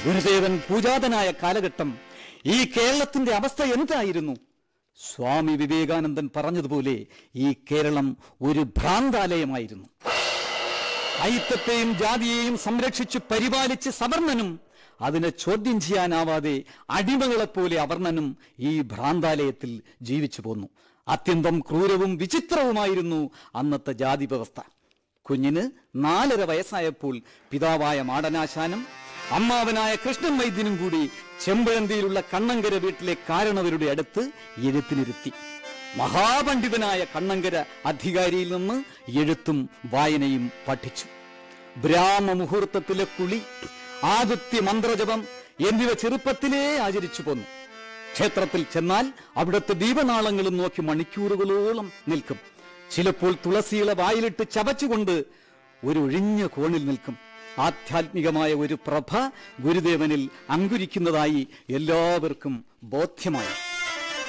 ഗുരുദേവൻ പൂജാതനായ കാലഘട്ടം ഈ കേരളത്തിന്റെ അവസ്ഥ എന്തായിരുന്നു സ്വാമി വിവേകാനന്ദൻ പറഞ്ഞതുപോലെ ഈ കേരളം ഒരു ഭ്രാന്താലയമായിരുന്നു അയിത്തത്തെയും ജാതിയെയും സംരക്ഷിച്ച് പരിപാലിച്ച് സവർണനും അതിനെ ചോദ്യം ചെയ്യാനാവാതെ അടിമകളെപ്പോലെ അവർണനും ഈ ഭ്രാന്താലയത്തിൽ ജീവിച്ചു പോന്നു അത്യന്തം ക്രൂരവും വിചിത്രവുമായിരുന്നു അന്നത്തെ ജാതി വ്യവസ്ഥ കുഞ്ഞിന് നാലര വയസ്സായപ്പോൾ പിതാവായ മാടനാശാനും അമ്മാവനായ കൃഷ്ണൻ വൈദ്യനും കൂടി ചെമ്പഴന്തിയിലുള്ള കണ്ണങ്കര വീട്ടിലെ കാരണവരുടെ അടുത്ത് എഴുത്തിനിരുത്തി മഹാപണ്ഡിതനായ കണ്ണങ്കര അധികാരിയിൽ നിന്ന് എഴുത്തും വായനയും പഠിച്ചു ബ്രാഹ്മ മുഹൂർത്തത്തിലെ കുളി ആദിത്യ മന്ത്രജപം എന്നിവ ചെറുപ്പത്തിലേ ആചരിച്ചു പോന്നു ക്ഷേത്രത്തിൽ ചെന്നാൽ അവിടുത്തെ ദീപനാളങ്ങളും നോക്കി മണിക്കൂറുകളോളം നിൽക്കും ചിലപ്പോൾ തുളസിയില വായിലിട്ട് ചവച്ചുകൊണ്ട് ഒരു ഒഴിഞ്ഞ കോണിൽ നിൽക്കും ആധ്യാത്മികമായ ഒരു പ്രഭ ഗുരുദേവനിൽ അങ്കുരിക്കുന്നതായി എല്ലാവർക്കും ബോധ്യമായി